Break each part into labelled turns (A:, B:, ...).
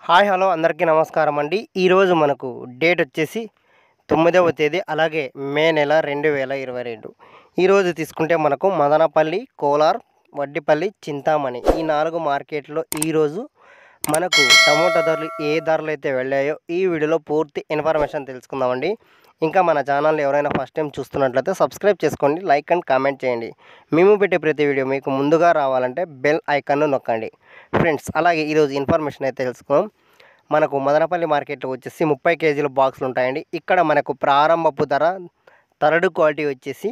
A: hi hello అందరికీ నమస్కారం అండి ఈరోజు మనకు డేట్ వచ్చేసి తొమ్మిదవ తేదీ అలాగే మే నెల రెండు వేల ఇరవై రెండు ఈరోజు తీసుకుంటే మనకు మదనపల్లి కోలార్ వడ్డిపల్లి చింతామణి ఈ నాలుగు మార్కెట్లో ఈరోజు మనకు టమోటా ధరలు ఏ ధరలు అయితే వెళ్ళాయో ఈ వీడియోలో పూర్తి ఇన్ఫర్మేషన్ తెలుసుకుందామండి ఇంకా మన ఛానల్ ఎవరైనా ఫస్ట్ టైం చూస్తున్నట్లయితే సబ్స్క్రైబ్ చేసుకోండి లైక్ అండ్ కామెంట్ చేయండి మేము పెట్టే ప్రతి వీడియో మీకు ముందుగా రావాలంటే బెల్ ఐకాన్ను నొక్కండి ఫ్రెండ్స్ అలాగే ఈరోజు ఇన్ఫర్మేషన్ అయితే తెలుసుకుందాం మనకు మదనపల్లి మార్కెట్లో వచ్చేసి ముప్పై కేజీల బాక్సులు ఉంటాయండి ఇక్కడ మనకు ప్రారంభపు ధర థర్డ్ క్వాలిటీ వచ్చేసి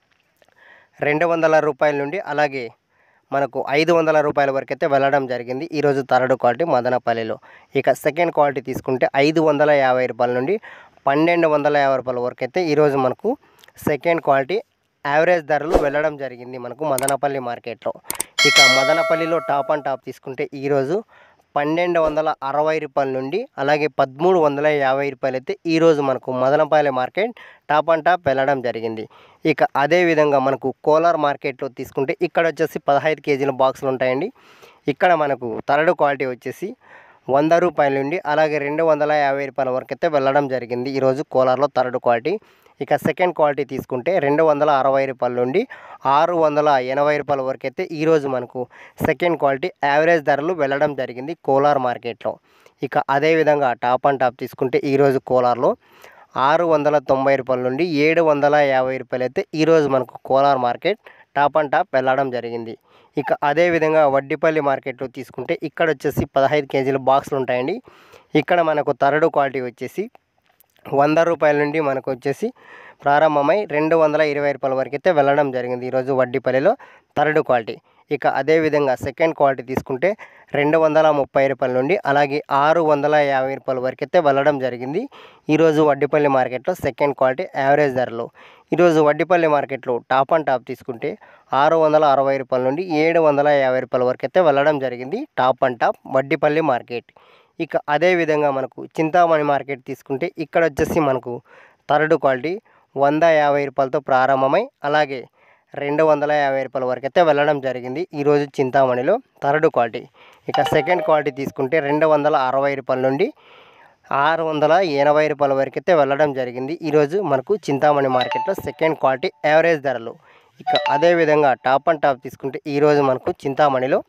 A: రెండు వందల రూపాయల నుండి అలాగే మనకు ఐదు వందల రూపాయల వరకు అయితే వెళ్ళడం జరిగింది ఈరోజు థర్డ్ క్వాలిటీ మదనపల్లిలో ఇక సెకండ్ క్వాలిటీ తీసుకుంటే ఐదు వందల యాభై రూపాయల నుండి పన్నెండు వందల యాభై రూపాయల వరకు అయితే ఈరోజు మనకు సెకండ్ క్వాలిటీ యావరేజ్ ధరలు వెళ్ళడం జరిగింది మనకు మదనపల్లి మార్కెట్లో ఇక మదనపల్లిలో టాప్ అండ్ టాప్ తీసుకుంటే ఈరోజు పన్నెండు వందల అరవై రూపాయల నుండి అలాగే పదమూడు వందల యాభై రూపాయలు అయితే ఈరోజు మనకు Madanapalle market top and top వెళ్ళడం జరిగింది ఇక అదేవిధంగా మనకు కోలార్ మార్కెట్లో తీసుకుంటే ఇక్కడ వచ్చేసి పదహైదు కేజీల బాక్సులు ఉంటాయండి ఇక్కడ మనకు థర్డ్ క్వాలిటీ వచ్చేసి వంద రూపాయల నుండి అలాగే రెండు వందల యాభై రూపాయల వరకు అయితే వెళ్ళడం జరిగింది ఈరోజు కోలార్లో థర్డ్ క్వాలిటీ ఇక సెకండ్ క్వాలిటీ తీసుకుంటే రెండు వందల అరవై రూపాయల నుండి ఆరు వందల ఎనభై రూపాయల వరకు అయితే ఈరోజు మనకు సెకండ్ క్వాలిటీ యావరేజ్ ధరలు వెళ్ళడం జరిగింది కోలార్ మార్కెట్లో ఇక అదేవిధంగా టాప్ అండ్ టాప్ తీసుకుంటే ఈరోజు కోలార్లో ఆరు వందల తొంభై రూపాయల నుండి ఏడు వందల యాభై రూపాయలు అయితే ఈరోజు మనకు Kolar market top and top వెళ్ళడం జరిగింది ఇక అదేవిధంగా వడ్డిపల్లి మార్కెట్లో తీసుకుంటే ఇక్కడ వచ్చేసి పదహైదు కేజీల బాక్సులు ఉంటాయండి ఇక్కడ మనకు థర్డ్ క్వాలిటీ వచ్చేసి వంద రూపాయల నుండి మనకు వచ్చేసి ప్రారంభమై రెండు వందల ఇరవై రూపాయల వరకు అయితే వెళ్ళడం జరిగింది ఈరోజు వడ్డీపల్లిలో థర్డ్ క్వాలిటీ ఇక అదేవిధంగా సెకండ్ క్వాలిటీ తీసుకుంటే రెండు వందల ముప్పై రూపాయల నుండి అలాగే ఆరు వందల యాభై రూపాయల వరకు అయితే వెళ్ళడం జరిగింది ఈరోజు వడ్డీపల్లి మార్కెట్లో సెకండ్ క్వాలిటీ యావరేజ్ ధరలు ఈరోజు వడ్డీపల్లి మార్కెట్లో టాప్ అండ్ టాప్ తీసుకుంటే ఆరు వందల అరవై రూపాయల నుండి ఏడు వందల యాభై రూపాయల వరకు అయితే వెళ్ళడం జరిగింది top and top Vaddipalli market ఇక అదేవిధంగా మనకు చింతామణి మార్కెట్ తీసుకుంటే ఇక్కడ వచ్చేసి మనకు థర్డ్ క్వాలిటీ వంద యాభై రూపాయలతో ప్రారంభమై అలాగే రెండు వందల యాభై రూపాయల వరకు అయితే వెళ్ళడం జరిగింది ఈరోజు చింతామణిలో థర్డ్ క్వాలిటీ ఇక సెకండ్ క్వాలిటీ తీసుకుంటే రెండు వందల అరవై రూపాయల నుండి ఆరు వందల ఎనభై రూపాయల వరకు అయితే వెళ్ళడం జరిగింది ఈరోజు మనకు చింతామణి మార్కెట్లో సెకండ్ క్వాలిటీ యావరేజ్ ధరలు ఇక అదేవిధంగా టాప్ అండ్ టాప్ తీసుకుంటే ఈరోజు మనకు చింతామణిలో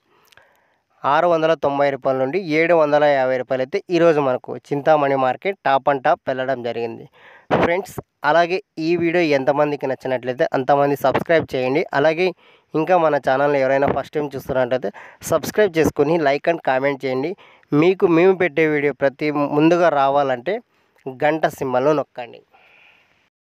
A: ఆరు వందల తొంభై రూపాయల నుండి ఏడు వందల యాభై రూపాయలు అయితే ఈరోజు మనకు Chintamani market top and top వెళ్ళడం జరిగింది ఫ్రెండ్స్ అలాగే ఈ వీడియో ఎంతమందికి నచ్చినట్లయితే అంతమంది సబ్స్క్రైబ్ చేయండి అలాగే ఇంకా మన ఛానల్ని ఎవరైనా ఫస్ట్ టైం చూస్తున్నట్లయితే సబ్స్క్రైబ్ చేసుకొని లైక్ అండ్ కామెంట్ చేయండి మీకు మేము పెట్టే వీడియో ప్రతి ముందుగా రావాలంటే గంట సింబల్ను నొక్కండి